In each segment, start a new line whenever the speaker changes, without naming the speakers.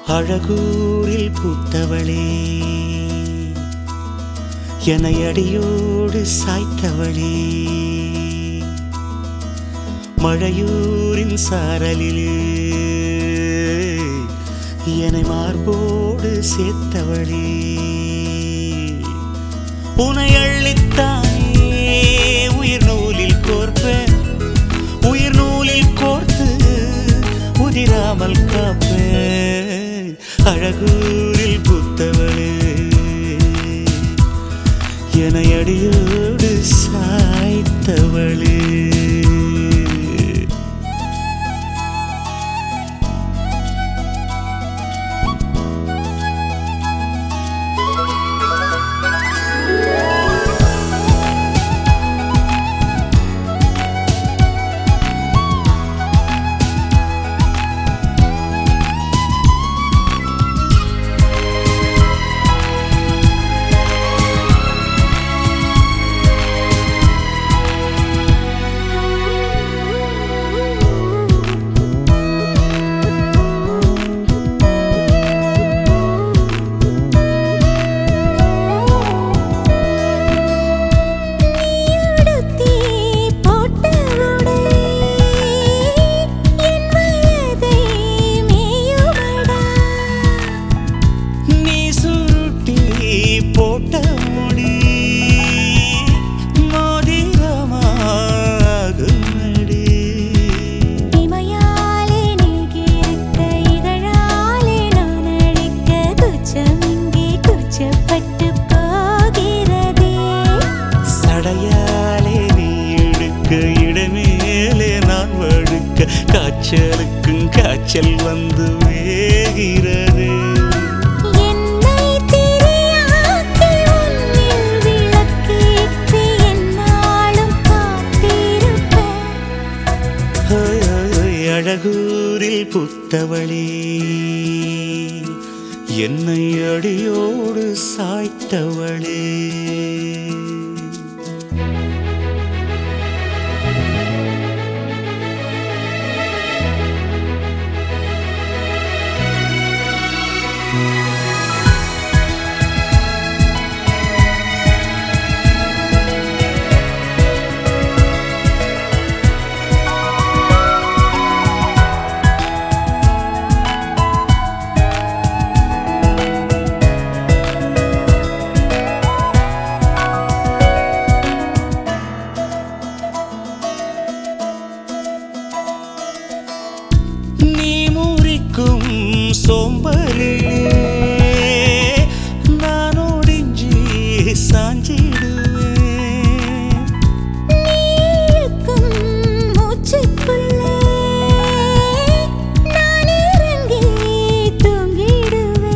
அழகூரில் பூத்தவளே என அடியோடு சாய்த்தவளே மழையூரின் சாரலிலே என்னை மார்போடு சேர்த்தவளே உனை அள்ளித்தானே உயிர் நூலில் கோர்ப்பேன் உயிர் நூலில் கோர்த்து உதிராமல் காப்பேன் அழகூரில் புத்தவளே என அடியோடு சாய்த்தவளே
நீயுடுத்தி போட்ட உடை என் வயதை மேயுமடா
நீ சுருட்டி போட்ட முடி மோதிரமாகுமடி
இமையாலே நீகிருக்க இதழாலே நான் அழைக்க குச்சம் இங்கே குச்சப்பட்டு போகிறதே
சடையாலே நீ எடுக்க இடமேலே நான் வழுக்க காய்ச்சலுக்கும் காய்ச்சல் வந்து வேகிறது
என்னை திரியாக்கி உன்னில் விளக்கேற்றி என்னாலும் காத்திருப்பேன்
ஹோய், ஹோய், ஹோய், அழகூரில் புத்தவளே என்னை அடியோடு சாய்த்தவளே நீ முறிக்கும் சோம்பலிலே நான் ஒடிஞ்சி சாஞ்சிடுவேன்
நீக்கும் மூச்சுக்குள்ளே நான் இறங்கி தூங்கிடுவேன்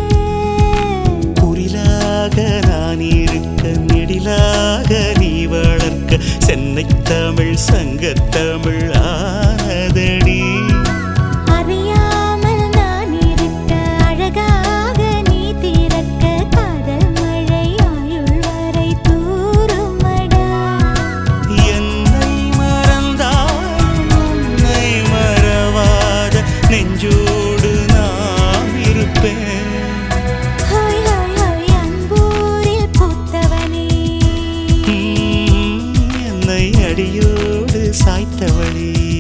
குரிலாக நான் இருக்க நெடிலாக நீ வளர்க்க சென்னை தமிழ் சங்கத்தமிழ் ஆனதடி
அறியாமல் நான் இருக்க அழகாக நீ திறக்க காதல் மழை ஆயுள் வரை தூருமடா
என்னை மறந்தாலும் உன்னை மறவாத நெஞ்சோடு நாம் இருப்பேன்
ஹோய் ஹோய் ஹோய் அன்பூரில் பூத்தவனே
உம், என்னை அடியோடு சாய்த்தவளே